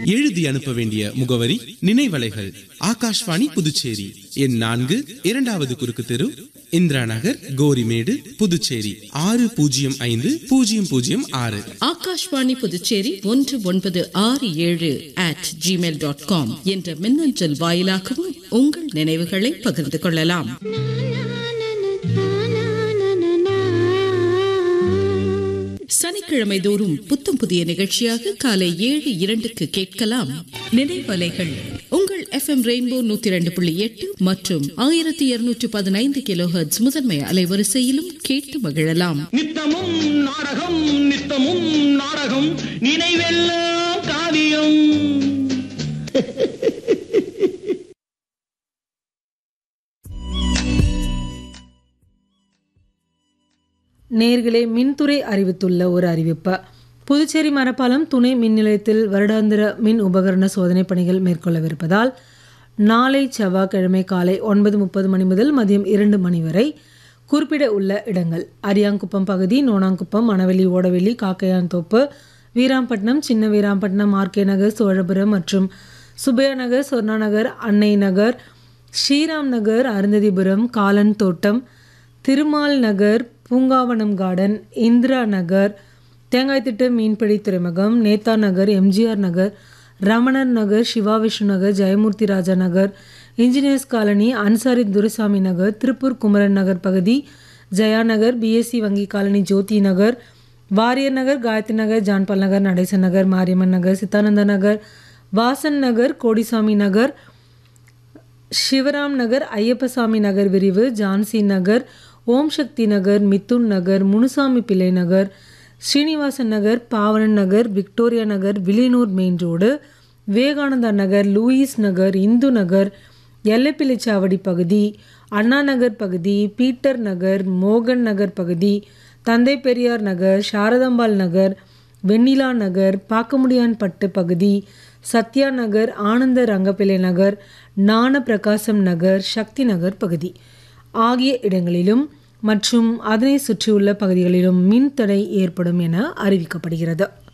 எழுதி அனுப்ப வேண்டிய முகவரி நினைவலைகள் ஆகாஷ்வாணி புதுச்சேரி எண் நான்கு இரண்டாவது குறுக்கு தெரு இந்திரா நகர் கோரிமேடு புதுச்சேரி ஆறு பூஜ்ஜியம் ஐந்து பூஜ்ஜியம் பூஜ்ஜியம் ஆறு ஆகாஷ்வாணி புதுச்சேரி ஒன்று ஒன்பது ஆறு ஏழு அட் ஜிமெயில் டாட் காம் என்ற மின்னஞ்சல் வாயிலாகவும் உங்கள் நினைவுகளை பகிர்ந்து கொள்ளலாம் சனிக்கிழமை தோறும் புத்தம் புதிய நிகழ்ச்சியாக காலை ஏழு இரண்டுக்கு கேட்கலாம் நினைவலைகள் உங்கள் எஃப்எம் ரெயின்போ நூத்தி ரெண்டு புள்ளி எட்டு மற்றும் ஆயிரத்தி இருநூற்றி பதினைந்து கிலோஹெர்ட்ஸ் முதன்மை அலைவரிசையிலும் கேட்டு மகிழலாம் நித்தமும் நாடகம் நித்தமும் நாடகம் நினைவெல்லாம் காவியம் நேர்களே மின்துறை அறிவித்துள்ள ஒரு அறிவிப்பு புதுச்சேரி மரப்பாலம் துணை மின் நிலையத்தில் வருடாந்திர மின் உபகரண சோதனை பணிகள் மேற்கொள்ளவிருப்பதால் நாளை செவ்வாய்க்கிழமை காலை ஒன்பது முப்பது மணி முதல் மதியம் இரண்டு மணி வரை குறிப்பிட உள்ள இடங்கள் அரியாங்குப்பம் பகுதி நோனாங்குப்பம் மணவெளி ஓடவெளி காக்கையான்தோப்பு வீராம்பட்டினம் சின்ன வீராம்பட்டினம் ஆர்கே நகர் சோழபுரம் மற்றும் சுபையா நகர் சொர்ணா நகர் அன்னை நகர் ஸ்ரீராம் நகர் அருந்ததிபுரம் காலன் தோட்டம் திருமால் நகர் பூங்காவனம் கார்டன் இந்திரா நகர் தேங்காய்த்திட்டு மீன்பிடி துறைமுகம் Netha Nagar MGR Nagar Ramanar Nagar Siva Vishnu Nagar Jayamurthy Raja Nagar engineers colony Ansari Duraisamy Nagar Tiruppur Kumaran Nagar பகுதி ஜெயா நகர் பிஎஸ்சி வங்கி காலனி ஜோதி நகர் வாரியர் நகர் காயத்ரி நகர் ஜான்பால் நகர் நடேசன் நகர் மாரியம்மன் நகர் சித்தானந்த நகர் வாசன் நகர் கோடிசாமி நகர் சிவராம் நகர் ஐயப்பசாமி நகர் விரிவு ஜான்சி நகர் ஓம் சக்தி நகர் Mithun Nagar Munusamy Pillai Nagar Srinivasan Nagar Pavanan Nagar Victoria Nagar Villianur main road Vivekananda Nagar Louis Nagar Indu Nagar Ellaipillaichavadi பகுதி அண்ணா நகர் பகுதி பீட்டர் நகர் மோகன் நகர் பகுதி தந்தை பெரியார் நகர் சாரதாம்பாள் நகர் வெண்ணிலா நகர் பாக்கமுடியான்பட்டு பகுதி சத்யா நகர் ஆனந்த ரங்கப்பிள்ளை நகர் ஞான பிரகாசம் நகர் சக்தி நகர் பகுதி ஆகிய இடங்களிலும் மற்றும் அதனை சுற்றியுள்ள பகுதிகளிலும் மின்தடை ஏற்படும் என அறிவிக்கப்படுகிறது